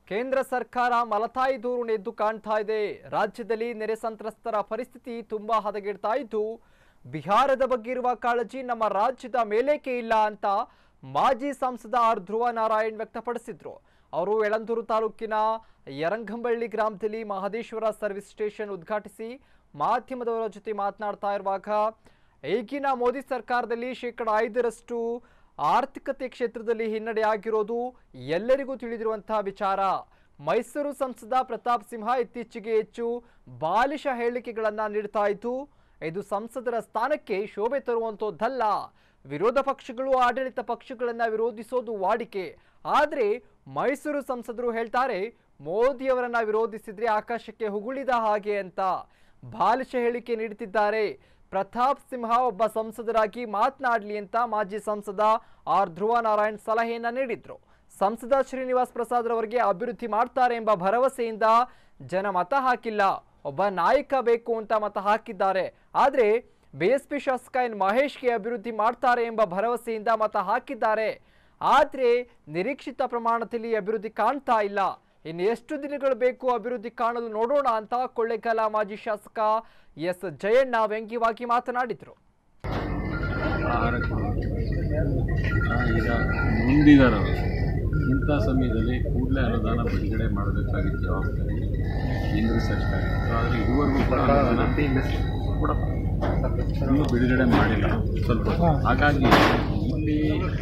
ಕೇಂದ್ರ ಸರ್ಕಾರ ಮಲತಾಯಿ ದೂರು ಎದ್ದು ಕಾಣ್ತಾ ಇದೆ ರಾಜ್ಯದಲ್ಲಿ ನೆರೆ ಸಂತ್ರಸ್ತರ ಪರಿಸ್ಥಿತಿ ತುಂಬಾ ಹದಗೆಡ್ತಾ ಇದ್ದು ಬಿಹಾರದ ಬಗ್ಗೆ ಇರುವ ಕಾಳಜಿ ನಮ್ಮ ರಾಜ್ಯದ ಮೇಲೇಕೆ ಇಲ್ಲ ಅಂತ ಮಾಜಿ ಸಂಸದ ಆರ್ ಧ್ರುವ ನಾರಾಯಣ್ ವ್ಯಕ್ತಪಡಿಸಿದ್ರು ಅವರು ಯಳಂದೂರು ತಾಲೂಕಿನ ಯರಂಗಂಬಳ್ಳಿ ಗ್ರಾಮದಲ್ಲಿ ಮಹದೇಶ್ವರ ಸರ್ವಿಸ್ ಸ್ಟೇಷನ್ ಉದ್ಘಾಟಿಸಿ ಮಾಧ್ಯಮದವರ ಜೊತೆ ಮಾತನಾಡ್ತಾ ಇರುವಾಗ ಈಗಿನ ಮೋದಿ ಸರ್ಕಾರದಲ್ಲಿ ಶೇಕಡ ಐದರಷ್ಟು ಆರ್ಥಿಕತೆ ಕ್ಷೇತ್ರದಲ್ಲಿ ಹಿನ್ನಡೆ ಆಗಿರೋದು ಎಲ್ಲರಿಗೂ ತಿಳಿದಿರುವಂತಹ ವಿಚಾರ ಮೈಸೂರು ಸಂಸದ ಪ್ರತಾಪ್ ಸಿಂಹ ಇತ್ತೀಚೆಗೆ ಹೆಚ್ಚು ಬಾಲಿಶ ಹೇಳಿಕೆಗಳನ್ನ ನೀಡ್ತಾ ಇದ್ದು ಇದು ಸಂಸದರ ಸ್ಥಾನಕ್ಕೆ ಶೋಭೆ ತರುವಂತದ್ದಲ್ಲ ವಿರೋಧ ಪಕ್ಷಗಳು ಆಡಳಿತ ಪಕ್ಷಗಳನ್ನ ವಿರೋಧಿಸೋದು ವಾಡಿಕೆ ಆದ್ರೆ ಮೈಸೂರು ಸಂಸದರು ಹೇಳ್ತಾರೆ ಮೋದಿಯವರನ್ನ ವಿರೋಧಿಸಿದ್ರೆ ಆಕಾಶಕ್ಕೆ ಹುಗುಳಿದ ಹಾಗೆ ಅಂತ ಬಾಲಿಶ ಹೇಳಿಕೆ ನೀಡುತ್ತಿದ್ದಾರೆ ಪ್ರತಾಪ್ ಸಿಂಹ ಒಬ್ಬ ಸಂಸದರಾಗಿ ಮಾತನಾಡಲಿ ಅಂತ ಮಾಜಿ ಸಂಸದ ಆರ್ ಧ್ರುವ ನಾರಾಯಣ್ ಸಲಹೆಯನ್ನ ನೀಡಿದ್ರು ಸಂಸದ ಶ್ರೀನಿವಾಸ್ ಪ್ರಸಾದ್ ರವರಿಗೆ ಅಭಿವೃದ್ಧಿ ಮಾಡ್ತಾರೆ ಎಂಬ ಭರವಸೆಯಿಂದ ಜನ ಮತ ಹಾಕಿಲ್ಲ ಒಬ್ಬ ನಾಯಕ ಬೇಕು ಅಂತ ಮತ ಹಾಕಿದ್ದಾರೆ ಆದ್ರೆ ಬಿಎಸ್ಪಿ ಶಾಸಕ ಎನ್ ಮಹೇಶ್ಗೆ ಅಭಿವೃದ್ಧಿ ಮಾಡ್ತಾರೆ ಎಂಬ ಭರವಸೆಯಿಂದ ಮತ ಹಾಕಿದ್ದಾರೆ ಆದ್ರೆ ನಿರೀಕ್ಷಿತ ಪ್ರಮಾಣದಲ್ಲಿ ಅಭಿವೃದ್ಧಿ ಕಾಣ್ತಾ ಇಲ್ಲ ಇನ್ನು ಎಷ್ಟು ದಿನಗಳು ಬೇಕು ಅಭಿವೃದ್ಧಿ ಕಾಣಲು ನೋಡೋಣ ಅಂತ ಕೊಳ್ಳೇಗಾಲ ಮಾಜಿ ಶಾಸಕ ಎಸ್ ಜಯಣ್ಣ ವ್ಯಂಗ್ಯವಾಗಿ ಮಾತನಾಡಿದ್ರು ಆಹಾರಕ್ಕೆ ಆ, ಈಗ ಮುಂದಿದ್ದಾರೆ ಅವರು ಇಂಥ ಸಮಯದಲ್ಲಿ ಕೂಡಲೇ ಅನುದಾನ ಬಿಡುಗಡೆ ಮಾಡಬೇಕಾಗಿದ್ದ ಜವಾಬ್ದಾರಿ ಕೇಂದ್ರ ಸರ್ಕಾರ ಇತ್ತು. ಆದರೆ ಇದುವರೆಗೂ ಕೂಡ ಅನುದಾನ ಕೊಡಪ್ಪ ಇನ್ನೂ ಬಿಡುಗಡೆ ಮಾಡಿಲ್ಲ ಸ್ವಲ್ಪ ಹಾಗಾಗಿ ಇಲ್ಲಿ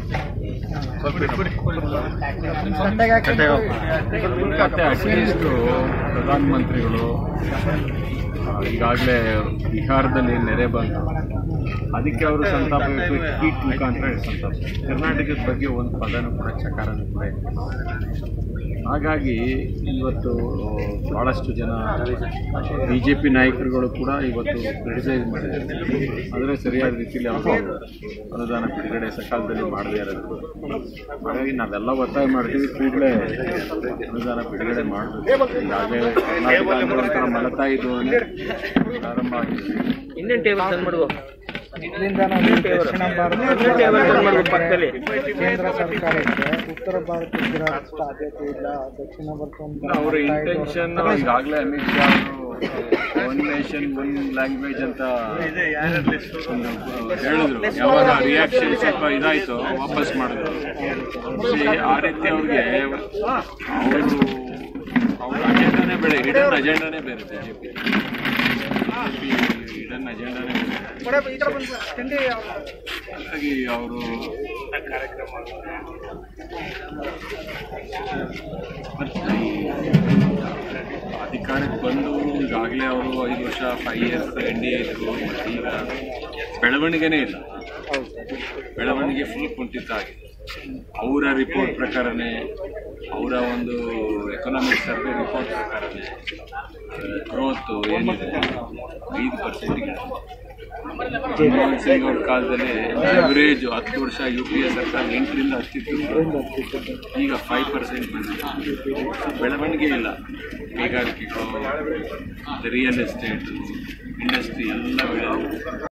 ಮತ್ತೆ ಅಟ್ಲೀಸ್ಟು ಪ್ರಧಾನಮಂತ್ರಿಗಳು ಈಗಾಗಲೇ ಬಿಹಾರದಲ್ಲಿ ನೆರೆ ಬಂತು ಅದಕ್ಕೆ ಅವರು ಸಂತಾಪ ಟ್ವೀಟ್ ಮುಖಾಂತರ ಸಂತಾಪ ಕರ್ನಾಟಕದ ಬಗ್ಗೆ ಒಂದು ಪದನೂ ಕೂಡ ಚಕಾರನೂ ಕೂಡ ಇಲ್ಲ ಹಾಗಾಗಿ ಇವತ್ತು ಭಾಳಷ್ಟು ಜನ ಬಿ ಜೆ ಪಿ ನಾಯಕರುಗಳು ಕೂಡ ಇವತ್ತು ಕ್ರಿಟಿಸೈಸ್ ಮಾಡಿದ್ದಾರೆ ಆದರೆ ಸರಿಯಾದ ರೀತಿಯಲ್ಲಿ ಅವರು ಅನುದಾನ ಬಿಡುಗಡೆ ಸಕಾಲದಲ್ಲಿ ಮಾಡದೇ ಇರೋದು ಹಾಗಾಗಿ ನಾವೆಲ್ಲ ಒತ್ತಾಯ ಮಾಡ್ತೀವಿ ಕೂಡಲೇ ಅನುದಾನ ಬಿಡುಗಡೆ ಮಾಡಬೇಕು ಈಗಾಗಲೇ ಕರ್ನಾಟಕ ಅಂದ್ರೆ ಒಂಥರ ಮಲತಾಯಿ ಧೋರಣೆ ಪ್ರಾರಂಭ ಆಗಿದೆ ಇಂಡಿಯನ್ ಟೇಬಲ್ ತಂದು ಮಾಡುವ ಇದರಿಂದ ನಾವು ದಕ್ಷಿಣ ಭಾರತ ಕೇಂದ್ರ ಸರ್ಕಾರಕ್ಕೆ ಉತ್ತರ ಭಾರತಕ್ಕೆ ಅಷ್ಟು ಆದ್ಯತೆ ಇಲ್ಲ ದಕ್ಷಿಣ ಭಾರತ ಒಂದು ಅವರ ಇಂಟೆನ್ಷನ್ ಈಗಾಗಲೇ ಅಮಿತ್ ಶಾ ಅವರು ಒನ್ ನೇಷನ್ ಒನ್ ಲ್ಯಾಂಗ್ವೇಜ್ ಅಂತ ಒಂದು ಹೇಳಿದ್ರು ಯಾವಾಗ ರಿಯಾಕ್ಷನ್ ಸ್ವಲ್ಪ ಇದಾಯ್ತು ವಾಪಸ್ ಮಾಡಿದ್ರು See, ಆ ರೀತಿ ಅವ್ರಿಗೆ ಅವರು ಅವ್ರ ಅಜೆಂಡಾನೇ ಬೇರೆ ಹಿಡನ್ ಅಜೆಂಡಾನೇ ಬೇರೆ ಬಿಜೆಪಿ ಹಿಡನ್ ಅಜೆಂಡಾನೇ ಬೇರೆ ಹಾಗಾಗಿ ಅವರು ಅಧಿಕಾರಕ್ಕೆ ಬಂದು ಈಗಾಗಲೇ ಅವರು ಐದು ವರ್ಷ five years N D A ಇದ್ರು ಮತ್ತು ಈಗ ಬೆಳವಣಿಗೆನೇ ಇಲ್ಲ ಬೆಳವಣಿಗೆ ಫುಲ್ ಕುಂಠಿತ ಆಗಿದೆ ಅವರ ರಿಪೋರ್ಟ್ ಪ್ರಕಾರನೇ ಅವರ ಒಂದು ಎಕನಾಮಿಕ್ ಸರ್ವೆ ರಿಪೋರ್ಟ್ ಪ್ರಕಾರನೇ ಗ್ರೋತು ಏನಿದೆ ಐದು ಪರ್ಸೆಂಟಿಗೆ ಮನಮೋಹನ್ ಸಿಂಗ್ ಅವ್ರ ಕಾಲದಲ್ಲಿ ಅವರೇಜ್ ಹತ್ತು ವರ್ಷ ಯು ಪಿ ಎ ಸರ್ಕಾರ ಎಂಟರಿಂದ ಹತ್ತಿತ್ತು ಈಗ ಫೈವ್ ಪರ್ಸೆಂಟ್ ಬಂದಿದೆ ಬೆಳವಣಿಗೆ ಇಲ್ಲ ಕೈಗಾರಿಕೆಗಳು ರಿಯಲ್ ಎಸ್ಟೇಟ್ ಇಂಡಸ್ಟ್ರಿ ಎಲ್ಲ ಬೆಳೆ